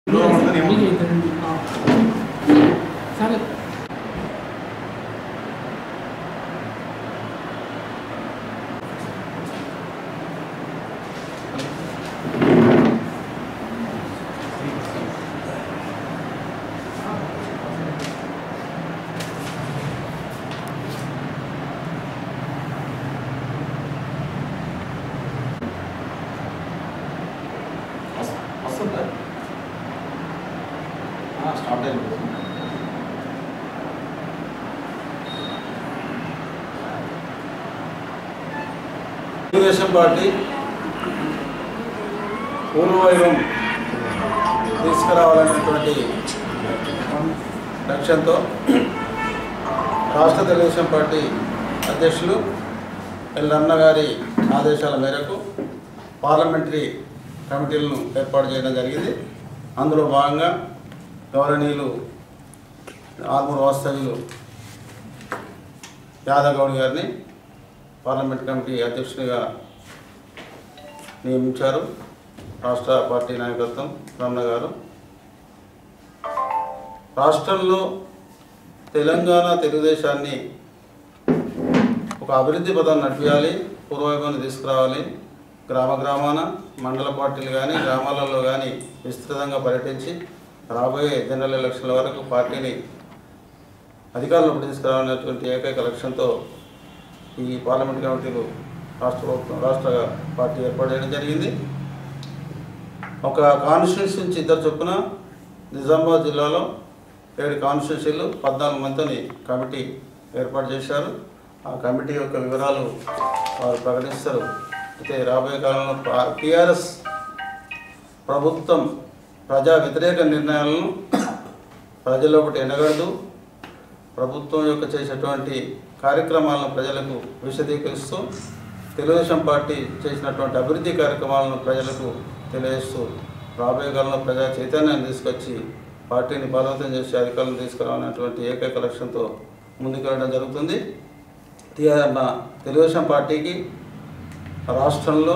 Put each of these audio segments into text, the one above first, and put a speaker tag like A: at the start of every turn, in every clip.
A: దూరం ఉంటుంది ఏమో.
B: మీకు ఇద్దరండి. ఆ. సరే
A: వస్- వస్తుందా ఆ, స్టార్ట్ అయింది తెలుగుదేశం పార్టీ పూర్వవైరం తీసుకురావాలనేటువంటి లక్ష్యంతో రాష్ట్ర తెలుగుదేశం పార్టీ అధ్యక్షులు ఎల్లన్న గారి ఆదేశాల మేరకు పార్లమెంటరీ కమిటీలను ఏర్పాటు చేయడం జరిగింది అందులో భాగంగా గౌరవనీయులు ఆర్మూరు వాస్తవ్యులు యాదవ్ గౌడ్ గారిని పార్లమెంట్ కమిటీ అధ్యక్షునిగా నియమించారు రాష్ట్ర పార్టీ నాయకత్వం రమణ గారు రాష్ట్రంలో తెలంగాణ తెలుగుదేశాన్ని ఒక అభివృద్ధి పదం నడిపించాలి పూర్వవైభవాన్ని తీసుకురావాలి గ్రామ గ్రామాన మండల పార్టీలు కానీ గ్రామాలలో కానీ విస్తృతంగా పర్యటించి రాబోయే జనరల్ ఎలక్షన్ల వరకు పార్టీని అధికారంలోకి తీసుకురావాలనేటువంటి ఏకైక లక్ష్యంతో ఈ పార్లమెంట్ కమిటీలు రాష్ట్ర ప్రభుత్వం రాష్ట్ర పార్టీ ఏర్పాటు చేయడం జరిగింది ఒక కాన్స్టిట్యూన్సీ నుంచి ఇద్దరు చొప్పున నిజామాబాద్ జిల్లాలో ఏడు కాన్స్టిట్యూన్సీలు పద్నాలుగు మందిని కమిటీ ఏర్పాటు చేశారు ఆ కమిటీ యొక్క వివరాలు వారు ప్రకటిస్తారు అయితే రాబోయే కాలంలో టీఆర్ఎస్ ప్రభుత్వం ప్రజా వ్యతిరేక నిర్ణయాలను ప్రజల్లోపటి ఎండగడదు ప్రభుత్వం యొక్క చేసేటువంటి కార్యక్రమాలను ప్రజలకు విశదీకరిస్తూ తెలుగుదేశం పార్టీ చేసినటువంటి అభివృద్ధి కార్యక్రమాలను ప్రజలకు తెలియజేస్తూ రాబోయే కాలంలో ప్రజా చైతన్యాన్ని తీసుకొచ్చి పార్టీని బలోపేతం చేసి అధికారులను తీసుకురావాలనేటువంటి ఏకైక లక్ష్యంతో ముందుకెళ్ళడం జరుగుతుంది టీఆర్ మా తెలుగుదేశం పార్టీకి రాష్ట్రంలో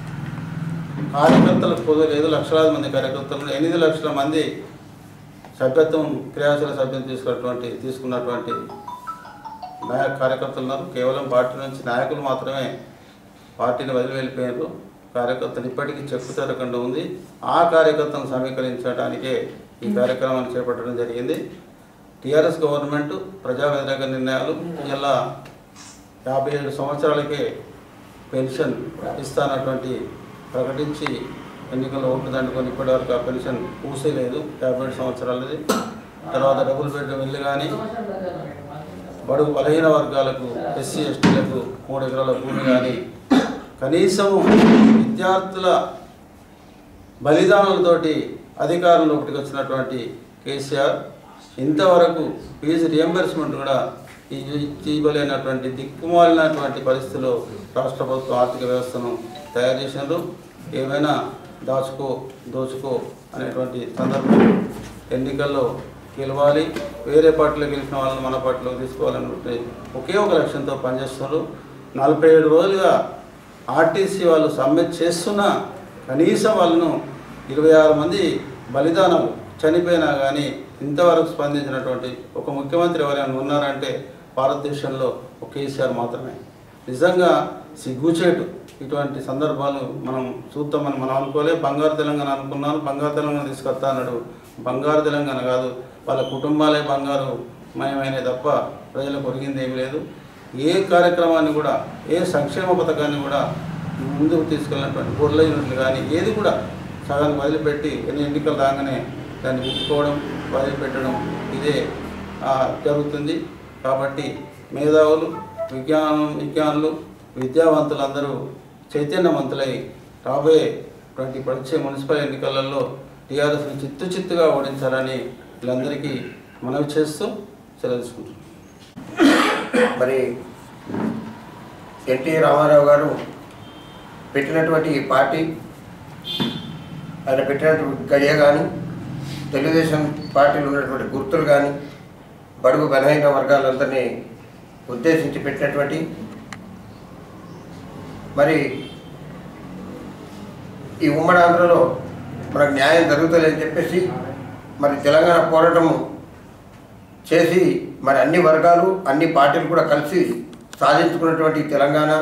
A: కార్యకర్తలకు పొందు లేదు లక్షలాది మంది కార్యకర్తలు ఎనిమిది లక్షల మంది సభ్యత్వం క్రియాశీల సభ్యత్వం తీసుకున్నటువంటి తీసుకున్నటువంటి నాయక కార్యకర్తలు ఉన్నారు కేవలం పార్టీ నుంచి నాయకులు మాత్రమే పార్టీని వదిలి వెళ్ళిపోయారు కార్యకర్తలు ఇప్పటికీ చెక్కు తెరకుండా ఉంది ఆ కార్యకర్తలను సమీకరించడానికే ఈ కార్యక్రమాన్ని చేపట్టడం జరిగింది టీఆర్ఎస్ గవర్నమెంట్ ప్రజా వ్యతిరేక నిర్ణయాలు ఇలా యాభై ఏడు సంవత్సరాలకే పెన్షన్ ఇస్తానటువంటి ప్రకటించి ఎన్నికల్లో ఓట్లు దండుకొని ఇప్పటివరకు ఆ పెన్షన్ పూసేలేదు యాభై ఏడు సంవత్సరాలది తర్వాత డబుల్ బెడ్రూమ్ ఇల్లు కానీ బడుగు బలహీన వర్గాలకు ఎస్సీ ఎస్టీలకు మూడు ఎకరాల భూమి కానీ కనీసం విద్యార్థుల బలిదానాలతోటి అధికారంలోకి వచ్చినటువంటి కేసీఆర్ ఇంతవరకు ఫీజు రియంబర్స్మెంట్ కూడా ఈ- చేయలేనటువంటి దిక్కుమాలినటువంటి పరిస్థితిలో రాష్ట్ర ప్రభుత్వం ఆర్థిక వ్యవస్థను తయారు చేసినారు ఏమైనా దాచుకో దోచుకో అనేటువంటి సందర్భం ఎన్నికల్లో గెలవాలి వేరే పార్టీలో గెలిచిన వాళ్ళని మన పార్టీలోకి తీసుకోవాలన్నటువంటి ఒకే ఒక లక్ష్యంతో పనిచేస్తున్నారు నలభై ఏడు రోజులుగా ఆర్టీసీ వాళ్ళు సమ్మె చేస్తున్నా కనీసం వాళ్ళను ఇరవై ఆరు మంది బలిదానాలు చనిపోయినా కానీ ఇంతవరకు స్పందించినటువంటి ఒక ముఖ్యమంత్రి ఎవరైనా ఉన్నారంటే భారతదేశంలో ఒక కేసీఆర్ మాత్రమే నిజంగా సిగ్గుచేటు ఇటువంటి సందర్భాలు మనం చూద్దామని మనం అనుకోలే బంగారు తెలంగాణ అనుకున్నాను బంగారు తెలంగాణ తీసుకొస్తా అన్నాడు బంగారు తెలంగాణ కాదు వాళ్ళ కుటుంబాలే బంగారు మయమైన తప్ప ప్రజలకు ఒరిగింది ఏమీ లేదు ఏ కార్యక్రమాన్ని కూడా ఏ సంక్షేమ పథకాన్ని కూడా ముందుకు తీసుకెళ్ళినటువంటి గొర్రెల యూనిట్లు కానీ ఏది కూడా సగానికి వదిలిపెట్టి ఎన్ని ఎన్నికలు రాగానే దాన్ని ముట్టుకోవడం వదిలిపెట్టడం ఇదే ఆ, జరుగుతుంది కాబట్టి మేధావులు విజ్ఞానం విజ్ఞానులు విద్యావంతులందరూ చైతన్యవంతులై రాబోయేటువంటి వచ్చే మున్సిపల్ ఎన్నికలలో టీఆర్ఎస్ని చిత్తు చిత్తుగా ఓడించాలని వీళ్ళందరికీ మనవి చేస్తూ సెలవు తీసుకుంటున్నాను
C: మరి ఎన్టీ రామారావు గారు పెట్టినటువంటి ఈ పార్టీ ఆయన పెట్టినటువంటి గడియ కానీ తెలుగుదేశం పార్టీలో ఉన్నటువంటి గుర్తులు కానీ బడుగు బలహీన వర్గాలందరినీ ఉద్దేశించి పెట్టినటువంటి మరి ఈ ఉమ్మడి ఆంధ్రలో మనకు న్యాయం జరుగుతుందని చెప్పేసి మరి తెలంగాణ పోరాటము చేసి మరి అన్ని వర్గాలు అన్ని పార్టీలు కూడా కలిసి సాధించుకున్నటువంటి తెలంగాణ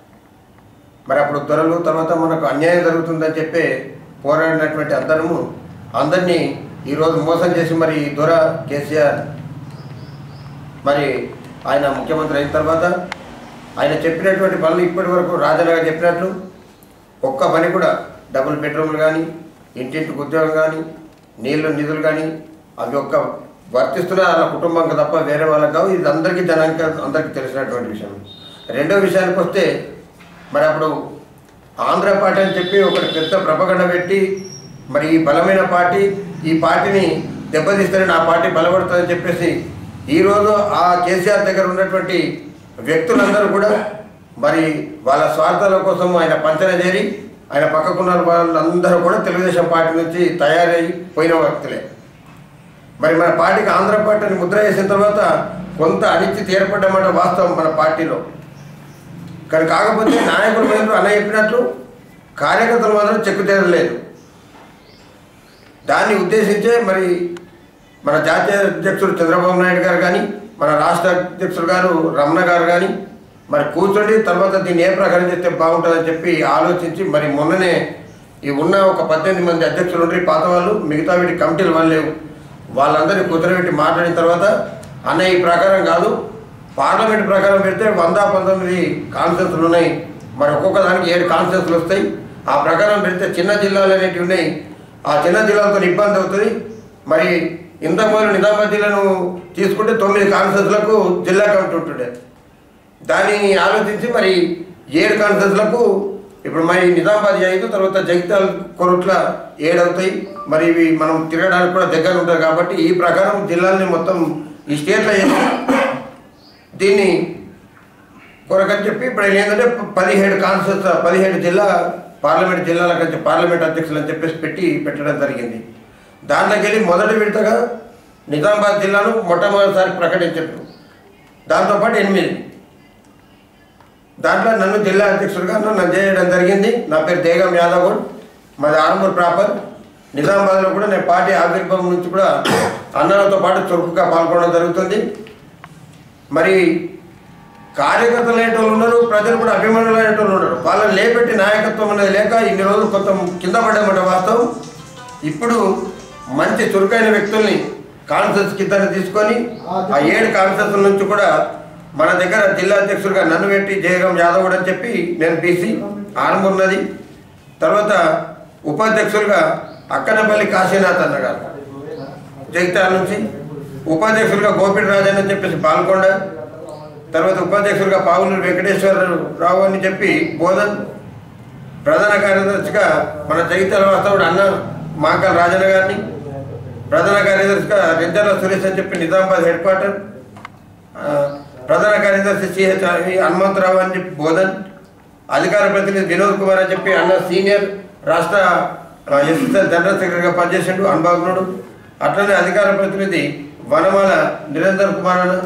C: మరి అప్పుడు దొరలు తర్వాత మనకు అన్యాయం జరుగుతుందని చెప్పి పోరాడినటువంటి అందరము అందరినీ ఈరోజు మోసం చేసి మరి ఈ దొర కేసీఆర్ మరి ఆయన ముఖ్యమంత్రి అయిన తర్వాత ఆయన చెప్పినటువంటి పనులు ఇప్పటి వరకు రాజనగా చెప్పినట్లు ఒక్క పని కూడా డబుల్ బెడ్రూమ్లు కానీ ఇంటింటికి ఉద్యోగం కానీ నీళ్లు నిధులు కానీ అవి ఒక్క వర్తిస్తున్న వాళ్ళ కుటుంబంకి తప్ప వేరే వాళ్ళకి కావు ఇది అందరికీ జనానికి అందరికీ తెలిసినటువంటి విషయం రెండో విషయానికి వస్తే మరి అప్పుడు ఆంధ్ర పార్టీ అని చెప్పి ఒకటి పెద్ద ప్రపగండ పెట్టి మరి ఈ బలమైన పార్టీ ఈ పార్టీని దెబ్బతీస్తేనే నా పార్టీ బలపడుతుందని చెప్పేసి ఈరోజు ఆ కేసీఆర్ దగ్గర ఉన్నటువంటి వ్యక్తులందరూ కూడా మరి వాళ్ళ స్వార్థాల కోసం ఆయన పంచన చేరి ఆయన పక్కకున్న వాళ్ళందరూ కూడా తెలుగుదేశం పార్టీ నుంచి తయారై పోయిన వ్యక్తులే మరి మన పార్టీకి ఆంధ్ర పార్టీని ముద్ర వేసిన తర్వాత కొంత అనిశ్చితి ఏర్పడ్డమాట వాస్తవం మన పార్టీలో కానీ కాకపోతే నాయకులు మీరు అన్న చెప్పినట్లు కార్యకర్తలు మాత్రం చెక్కు తీరలేదు దాన్ని ఉద్దేశించే మరి మన జాతీయ అధ్యక్షుడు చంద్రబాబు నాయుడు గారు కానీ మన రాష్ట్ర అధ్యక్షుడు గారు రమణ గారు కానీ మరి కూర్చొని తర్వాత దీన్ని ఏ ప్రకారం చేస్తే బాగుంటుందని చెప్పి ఆలోచించి మరి మొన్ననే ఈ ఉన్న ఒక పద్దెనిమిది మంది అధ్యక్షులు ఉండి పాత వాళ్ళు మిగతా వీటి కమిటీలు వాళ్ళు లేవు వాళ్ళందరినీ కూర్చోబెట్టి మాట్లాడిన తర్వాత అన్న ఈ ప్రకారం కాదు పార్లమెంట్ ప్రకారం పెడితే వంద పంతొమ్మిది కాన్ఫరెన్స్లు ఉన్నాయి మరి ఒక్కొక్క దానికి ఏడు కాన్ఫరెన్స్లు వస్తాయి ఆ ప్రకారం పెడితే చిన్న జిల్లాలు అనేటివి ఉన్నాయి ఆ చిన్న జిల్లాలతో ఇబ్బంది అవుతుంది మరి ఇంతకుముందు నిజామాబాద్ జిల్లాను తీసుకుంటే తొమ్మిది కాన్ఫరెన్స్లకు జిల్లా కమిటీ ఉంటుండే దాన్ని ఆలోచించి మరి ఏడు కాన్ఫరెన్స్లకు ఇప్పుడు మరి నిజామాబాద్ ఐదు తర్వాత జగిత్యాల కొరట్ల ఏడు అవుతాయి మరి ఇవి మనం తిరగడానికి కూడా దగ్గర ఉంటుంది కాబట్టి ఈ ప్రకారం జిల్లాల్ని మొత్తం ఈ స్టేట్లో చేసి దీన్ని కొరకని చెప్పి ఇప్పుడు ఆయన ఏంటంటే పదిహేడు కాన్స్టిట్యూన్స్ పదిహేడు జిల్లా పార్లమెంట్ జిల్లాల కంటే పార్లమెంట్ అధ్యక్షులు అని చెప్పేసి పెట్టి పెట్టడం జరిగింది దాంట్లోకి వెళ్ళి మొదటి విడతగా నిజామాబాద్ జిల్లాను మొట్టమొదటిసారి ప్రకటించారు దాంతోపాటు ఎనిమిది దాంట్లో నన్ను జిల్లా అధ్యక్షుడిగా నన్ను చేయడం జరిగింది నా పేరు దేగం యాదవ్ గౌడ్ మాది ఆర్మూర్ ప్రాపర్ నిజామాబాద్లో కూడా నేను పార్టీ ఆవిర్భావం నుంచి కూడా అన్నలతో పాటు చురుకుగా పాల్గొనడం జరుగుతుంది మరి కార్యకర్తలు అనేటోళ్ళు ఉన్నారు ప్రజలు కూడా అభిమానులు అనేటోళ్ళు ఉన్నారు వాళ్ళని లేపెట్టి నాయకత్వం అనేది లేక ఇన్ని రోజులు కొంత కింద పడ్డామంట వాస్తవం ఇప్పుడు మంచి చురుకైన వ్యక్తుల్ని కాన్ఫరెన్స్ కింద తీసుకొని ఆ ఏడు కాన్ఫరెన్స్ నుంచి కూడా మన దగ్గర జిల్లా అధ్యక్షుడిగా నన్ను పెట్టి జయరాం యాదవ్ అని చెప్పి నేను బీసీ ఆర్మూర్నది తర్వాత ఉపాధ్యక్షులుగా అక్కనపల్లి కాశీనాథ్ అన్న గారు జగిత్యాల నుంచి ఉపాధ్యక్షులుగా గోపిడి రాజన్ అని చెప్పేసి పాల్గొండ తర్వాత ఉపాధ్యక్షులుగా పావులు వెంకటేశ్వరరావు అని చెప్పి బోధన్ ప్రధాన కార్యదర్శిగా మన జగిత్యాల వాస్తవుడు అన్న మాకల్ రాజన్న గారిని ప్రధాన కార్యదర్శిగా రెడ్డల సురేష్ అని చెప్పి నిజామాబాద్ హెడ్ క్వార్టర్ ఆ, ప్రధాన కార్యదర్శి సిహెచ్ హనుమంతరావు అని చెప్పి బోధన్ అధికార ప్రతినిధి వినోద్ కుమార్ అని చెప్పి అన్న సీనియర్ రాష్ట్ర ఎస్ఎస్ఎల్ జనరల్ సెక్రటరీగా పనిచేసిండు అనుభవజ్ఞుడు అట్లనే అధికార ప్రతినిధి వనమాల నిరంజన్ కుమార్ అన్న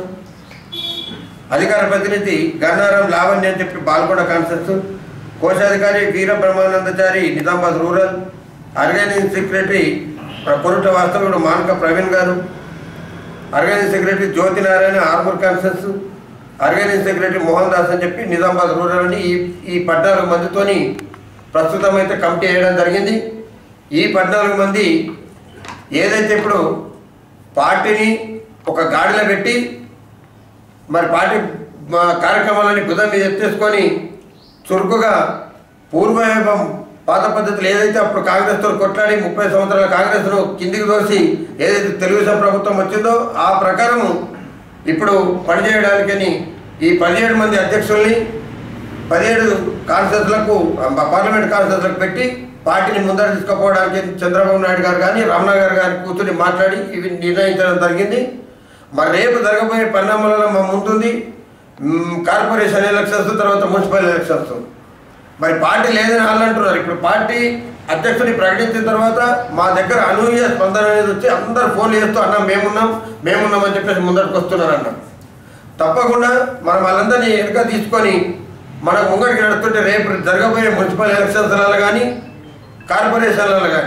C: అధికార ప్రతినిధి గన్నారం లావణ్య అని చెప్పి బాల్కొండ కాన్సెప్ట్స్ కోశాధికారి Veera Brahmanandachari Nizamabad rural organizing secretary పొరుట వాస్తవుడు మానక ప్రవీణ్ గారు ఆర్గనైజింగ్ సెక్రటరీ జ్యోతి నారాయణ ఆర్మూర్ కాన్సెన్స్ ఆర్గనైజింగ్ సెక్రటరీ మోహన్ దాస్ అని చెప్పి నిజామాబాద్ రూరల్ అని ఈ ఈ పద్నాలుగు మందితోని ప్రస్తుతం అయితే కమిటీ వేయడం జరిగింది ఈ పద్నాలుగు మంది ఏదైతే ఇప్పుడు పార్టీని ఒక గాడిలో పెట్టి మరి పార్టీ మా కార్యక్రమాలని బుధం మీద ఎత్తేసుకొని చురుకుగా పూర్వవైభవం పాత పద్ధతులు ఏదైతే అప్పుడు కాంగ్రెస్తో కొట్లాడి ముప్పై సంవత్సరాల కాంగ్రెస్ను కిందికి దోసి ఏదైతే తెలుగుదేశం ప్రభుత్వం వచ్చిందో ఆ ప్రకారము ఇప్పుడు పనిచేయడానికని ఈ పదిహేడు మంది అధ్యక్షుల్ని పదిహేడు కాన్ఫరెన్స్లకు పార్లమెంట్ కాన్ఫరెన్స్లకు పెట్టి పార్టీని ముందర తీసుకుపోవడానికి చంద్రబాబు నాయుడు గారు కానీ రమణ గారు గారి కూర్చొని మాట్లాడి ఇవి నిర్ణయించడం జరిగింది మరి రేపు జరగబోయే పరిణామాలలో మా ముందుంది మ్, కార్పొరేషన్ ఎలక్షన్స్ తర్వాత మున్సిపల్ ఎలక్షన్స్ మరి పార్టీ లేదని వాళ్ళు అంటున్నారు ఇప్పుడు పార్టీ అధ్యక్షుడిని ప్రకటించిన తర్వాత మా దగ్గర అనూహ్య స్పందన అనేది వచ్చి అందరు ఫోన్లు చేస్తూ అన్న మేమున్నాం మేమున్నాం అని చెప్పేసి ముందరికి వస్తున్నారు అన్న తప్పకుండా మనం వాళ్ళందరినీ వెనుక తీసుకొని మన ముంగడికి నడుస్తుంటే రేపు జరగబోయే మున్సిపల్ ఎలక్షన్స్లలో కానీ కార్పొరేషన్లలో కానీ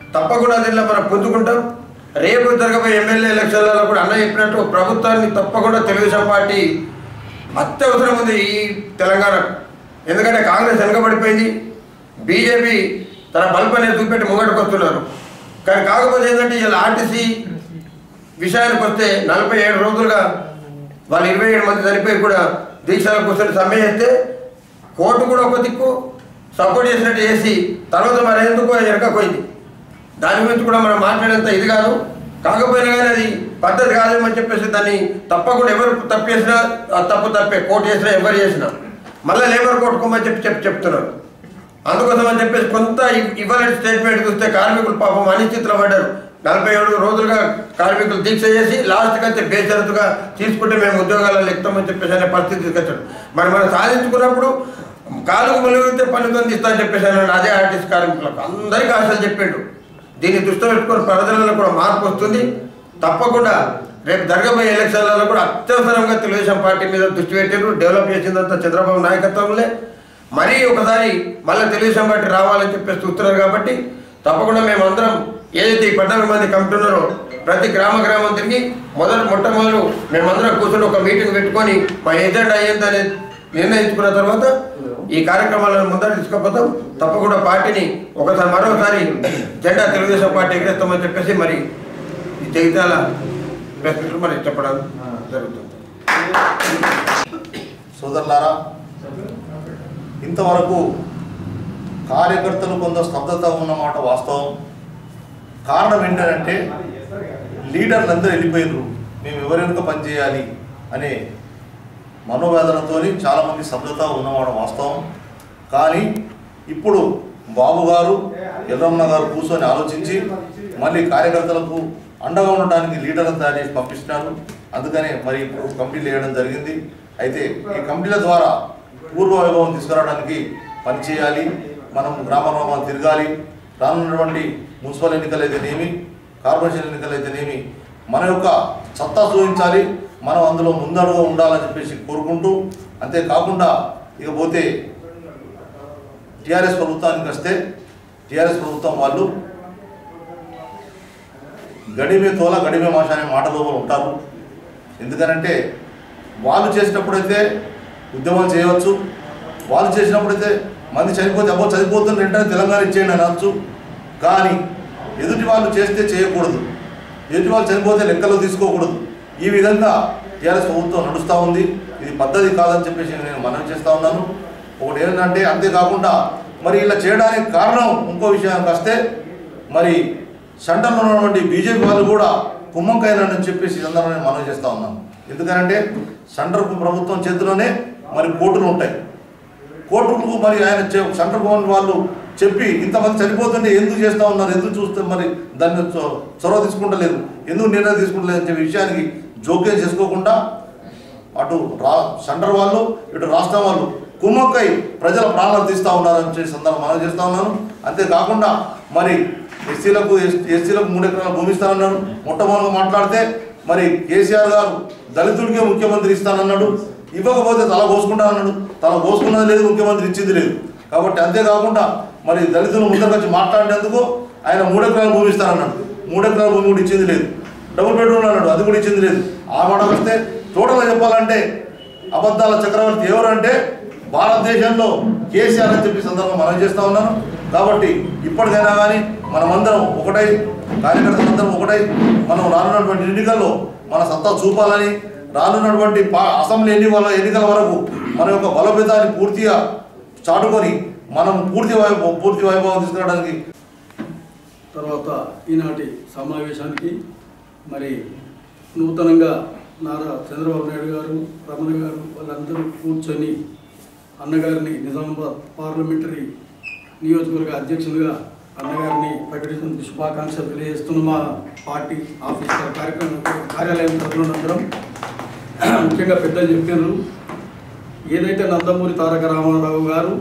C: తప్పకుండా దీనిలో మనం పుంజుకుంటాం రేపు జరగబోయే ఎమ్మెల్యే ఎలక్షన్లలో కూడా అన్న చెప్పినట్టు ప్రభుత్వాన్ని తప్పకుండా తెలుగుదేశం పార్టీ అత్యవసరం ఉంది ఈ తెలంగాణకు ఎందుకంటే కాంగ్రెస్ వెనకబడిపోయింది బీజేపీ తన బల్బ్ అనేది చూపెట్టి ముంగటికి వస్తున్నారు కానీ కాకపోతే ఏంటంటే ఇలా ఆర్టీసీ విషయానికి వస్తే నలభై ఏడు రోజులుగా వాళ్ళు ఇరవై ఏడు మంది చనిపోయి కూడా దీక్షలకు కూర్చొని సమ్మె చేస్తే కోర్టు కూడా ఒక దిక్కు సపోర్ట్ చేసినట్టు చేసి తర్వాత మరి ఎందుకు వెనకపోయింది దాని గురించి కూడా మనం మాట్లాడేంత ఇది కాదు కాకపోయినా కానీ అది పద్ధతి కాదేమని చెప్పేసి దాన్ని తప్పకుండా ఎవరు తప్పు చేసినా ఆ తప్పు తప్పే కోర్టు చేసినా ఎవరు చేసినా మళ్ళీ లేబర్ కోర్టుకోమని చెప్పి చెప్పి చెప్తున్నారు అందుకోసం అని చెప్పేసి కొంత ఇవ్వాల స్టేట్మెంట్ చూస్తే కార్మికులు పాపం అనిశ్చితులు పడ్డారు నలభై ఏడు రోజులుగా కార్మికులు దీక్ష చేసి లాస్ట్కి అయితే బేషరతుగా తీసుకుంటే మేము ఉద్యోగాలలో ఎక్కుతామని చెప్పేసి అనే పరిస్థితి తీసుకొచ్చాడు మరి మనం సాధించుకున్నప్పుడు కాలుకు ములిగితే పన్నుతో ఇస్తా అని చెప్పేసి అన్నాడు అదే ఆర్టిస్ట్ కార్మికులకు అందరికీ ఆశలు చెప్పిండు దీన్ని దృష్టిలో పెట్టుకొని ప్రజలలో కూడా మార్పు వస్తుంది తప్పకుండా రేపు జరగబోయే ఎలక్షన్లలో కూడా అత్యవసరంగా తెలుగుదేశం పార్టీ మీద దృష్టి పెట్టారు డెవలప్ చేసిందంతా చంద్రబాబు నాయకత్వంలో మరీ ఒకసారి మళ్ళీ తెలుగుదేశం పార్టీ రావాలని చెప్పేసి చూస్తున్నారు కాబట్టి తప్పకుండా మేమందరం ఏదైతే ఈ పద్నాలుగు మంది కమిటీ ఉన్నారో ప్రతి గ్రామ గ్రామం తిరిగి మొదటి మొట్టమొదలు మేమందరం కూర్చొని ఒక మీటింగ్ పెట్టుకొని మా ఏజెండా అయ్యిందని నిర్ణయించుకున్న తర్వాత ఈ కార్యక్రమాలను ముందర తీసుకుపోతాం తప్పకుండా పార్టీని ఒకసారి మరోసారి జెండా తెలుగుదేశం పార్టీ ఎగరేస్తామని చెప్పేసి మరి ఈ జగిత్యాల ప్రెస్ మీట్లో మరి చెప్పడం జరుగుతుంది
D: సోదరులారా ఇంతవరకు కార్యకర్తలు కొంత స్తబ్దత ఉన్నమాట వాస్తవం కారణం ఏంటంటే లీడర్లు అందరూ వెళ్ళిపోయినారు మేము ఎవరి వెనుక పనిచేయాలి అనే మనోవేదనతో చాలామంది స్తబ్దత ఉన్నమాట వాస్తవం కానీ ఇప్పుడు బాబు గారు ఎర్రమ్మ గారు కూర్చొని ఆలోచించి మళ్ళీ కార్యకర్తలకు అండగా ఉండడానికి లీడర్లను తయారు చేసి పంపిస్తున్నారు అందుకనే మరి ఇప్పుడు కమిటీలు వేయడం జరిగింది అయితే ఈ కమిటీల ద్వారా పూర్వ వైభవం తీసుకురావడానికి పనిచేయాలి మనం గ్రామ గ్రామాలు తిరగాలి రానున్నటువంటి మున్సిపల్ ఎన్నికలు అయితేనేమి కార్పొరేషన్ ఎన్నికలు అయితేనేమి మన యొక్క సత్తా చూపించాలి మనం అందులో ముందడుగా ఉండాలని చెప్పేసి కోరుకుంటూ అంతేకాకుండా ఇక పోతే టీఆర్ఎస్ ప్రభుత్వానికి వస్తే టీఆర్ఎస్ ప్రభుత్వం వాళ్ళు గడిమే తోల గడిమే మాష అనే మాట లోపల ఉంటారు ఎందుకనంటే వాళ్ళు చేసినప్పుడైతే ఉద్యమాలు చేయవచ్చు వాళ్ళు చేసినప్పుడైతే మంది చనిపోతే అబ్బో చనిపోతుంది వెంటనే తెలంగాణ ఇచ్చేయండి అనొచ్చు కానీ ఎదుటి వాళ్ళు చేస్తే చేయకూడదు ఎదుటి వాళ్ళు చనిపోతే లెక్కలో తీసుకోకూడదు ఈ విధంగా టీఆర్ఎస్ ప్రభుత్వం నడుస్తూ ఉంది ఇది పద్ధతి కాదని చెప్పేసి నేను మనవి చేస్తూ ఉన్నాను ఒకటి ఏంటంటే అంతేకాకుండా మరి ఇలా చేయడానికి కారణం ఇంకో విషయానికి వస్తే మరి సెంటర్లో ఉన్నటువంటి బీజేపీ వాళ్ళు కూడా కుమ్మంకైనారని చెప్పేసి ఈ సందర్భంగా నేను మనవి చేస్తూ ఉన్నాను ఎందుకంటే సెంటర్ ప్రభుత్వం చేతిలోనే మరి కోర్టులు ఉంటాయి కోర్టులకు మరి ఆయన చె- సెంట్రల్ గవర్నమెంట్ వాళ్ళు చెప్పి ఇంతమంది చనిపోతుంటే ఎందుకు చేస్తూ ఉన్నారు ఎందుకు చూస్తే మరి దాన్ని చొ- చొరవ తీసుకుంటలేదు ఎందుకు నిర్ణయం తీసుకుంటలేదు అని చెప్పే విషయానికి జోక్యం చేసుకోకుండా అటు రా సెంటర్ వాళ్ళు ఇటు రాష్ట్రం వాళ్ళు కుమ్మక్కై ప్రజల ప్రాణాలు తీస్తూ ఉన్నారని చెప్పి సందర్భం మనం చేస్తూ ఉన్నాను అంతేకాకుండా మరి ఎస్సీలకు ఎస్సీలకు మూడు ఎకరాల భూమి ఇస్తానన్నారు మొట్టమొదటిగా మాట్లాడితే మరి కేసీఆర్ గారు దళితుడికే ముఖ్యమంత్రి ఇస్తానన్నాడు ఇవ్వకపోతే తల కోసుకుంటానన్నాడు తల కోసుకున్నది లేదు ముఖ్యమంత్రి ఇచ్చింది లేదు కాబట్టి అంతేకాకుండా మరి దళితులు ముందరకు వచ్చి మాట్లాడినందుకు ఆయన మూడు ఎకరాల భూమి ఇస్తానన్నాడు మూడు ఎకరాల భూమి కూడా ఇచ్చింది లేదు డబుల్ బెడ్రూమ్ అన్నాడు అది కూడా ఇచ్చింది లేదు ఆ మాట వస్తే టోటల్గా చెప్పాలంటే అబద్ధాల చక్రవర్తి ఎవరంటే భారతదేశంలో కేసీఆర్ అని చెప్పి సందర్భం మనం చేస్తూ ఉన్నాను కాబట్టి ఇప్పటికైనా కానీ మనమందరం ఒకటై కార్యకర్తలందరం ఒకటై మనం రానున్నటువంటి ఎన్నికల్లో మన సత్తా చూపాలని రానున్నటువంటి పా- అసెంబ్లీ ఎన్నికల ఎన్నికల వరకు మన యొక్క బలోపేతాన్ని పూర్తిగా చాటుకొని మనం పూర్తి వైభవం పూర్తి వైభవం తీసుకురావడానికి
B: తర్వాత ఈనాటి సమావేశానికి మరి నూతనంగా నారా చంద్రబాబు నాయుడు గారు రమణ గారు వాళ్ళందరూ కూర్చొని అన్నగారిని నిజామాబాద్ పార్లమెంటరీ నియోజకవర్గ అధ్యక్షులుగా అన్నగారిని ప్రకటించిన శుభాకాంక్షలు తెలియజేస్తున్న మా పార్టీ ఆఫీసర్ కార్యక్రమం కార్యాలయం తరఫునందరం ముఖ్యంగా పెద్దలు చెప్పినారు ఏదైతే నందమూరి తారక రామారావు గారు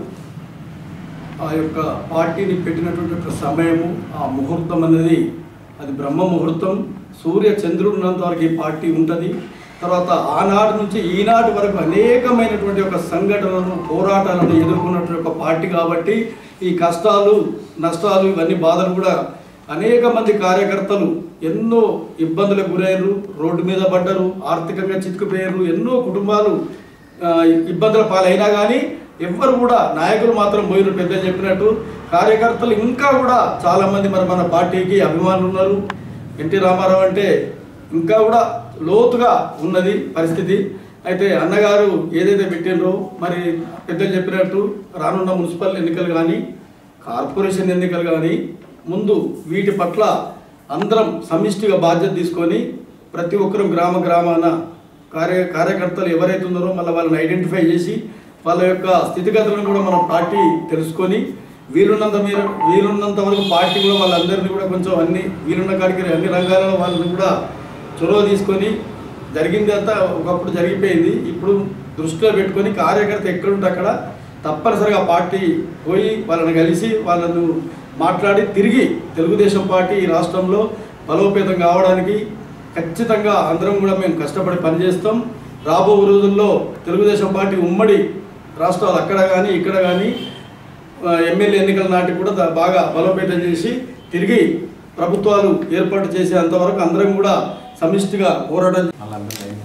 B: ఆ యొక్క పార్టీని పెట్టినటువంటి ఒక సమయము ఆ ముహూర్తం అనేది అది బ్రహ్మ ముహూర్తం సూర్య చంద్రుడు ఉన్నంత వరకు ఈ పార్టీ ఉంటుంది తర్వాత ఆనాటి నుంచి ఈనాటి వరకు అనేకమైనటువంటి ఒక సంఘటనలను పోరాటాలను ఎదుర్కొన్నటువంటి ఒక పార్టీ కాబట్టి ఈ కష్టాలు నష్టాలు ఇవన్నీ బాధలు కూడా అనేక మంది కార్యకర్తలు ఎన్నో ఇబ్బందులకు గురయ్యారు రోడ్డు మీద పడ్డారు ఆర్థికంగా చిక్కుపోయారు ఎన్నో కుటుంబాలు ఆ, ఇబ్బందుల పాలైనా కానీ ఎవ్వరు కూడా నాయకులు మాత్రం పోయిన పెద్దలు చెప్పినట్టు కార్యకర్తలు ఇంకా కూడా చాలామంది మరి మన పార్టీకి అభిమానులు ఉన్నారు ఎన్టీ రామారావు అంటే ఇంకా కూడా లోతుగా ఉన్నది పరిస్థితి అయితే అన్నగారు ఏదైతే పెట్టినరో మరి పెద్దలు చెప్పినట్టు రానున్న మున్సిపల్ ఎన్నికలు కానీ కార్పొరేషన్ ఎన్నికలు కానీ ముందు వీటి పట్ల అందరం సమిష్టిగా బాధ్యత తీసుకొని ప్రతి ఒక్కరూ గ్రామ గ్రామాన కార్య కార్యకర్తలు ఎవరైతే ఉన్నారో మళ్ళీ వాళ్ళని ఐడెంటిఫై చేసి వాళ్ళ యొక్క స్థితిగతులను కూడా మనం పార్టీ తెలుసుకొని వీలున్నంత మీరు వీలున్నంత వరకు పార్టీ కూడా వాళ్ళందరినీ కూడా కొంచెం అన్ని వీలున్న కాడికి అన్ని రంగాలలో వాళ్ళని కూడా చొరవ తీసుకొని జరిగింది అంతా ఒకప్పుడు జరిగిపోయింది ఇప్పుడు దృష్టిలో పెట్టుకొని కార్యకర్త ఎక్కడుంటే అక్కడ తప్పనిసరిగా పార్టీ పోయి వాళ్ళని కలిసి వాళ్ళను మాట్లాడి తిరిగి తెలుగుదేశం పార్టీ ఈ రాష్ట్రంలో బలోపేతం కావడానికి ఖచ్చితంగా అందరం కూడా మేము కష్టపడి పనిచేస్తాం రాబో రోజుల్లో తెలుగుదేశం పార్టీ ఉమ్మడి రాష్ట్రాలు అక్కడ కానీ ఇక్కడ కానీ ఆ, ఎమ్మెల్యే ఎన్నికల నాటికి కూడా దా- బాగా బలోపేతం చేసి తిరిగి ప్రభుత్వాలు ఏర్పాటు చేసేంత వరకు అందరం కూడా సమిష్టిగా పోరాటం
E: వాళ్ళందరూ లైన్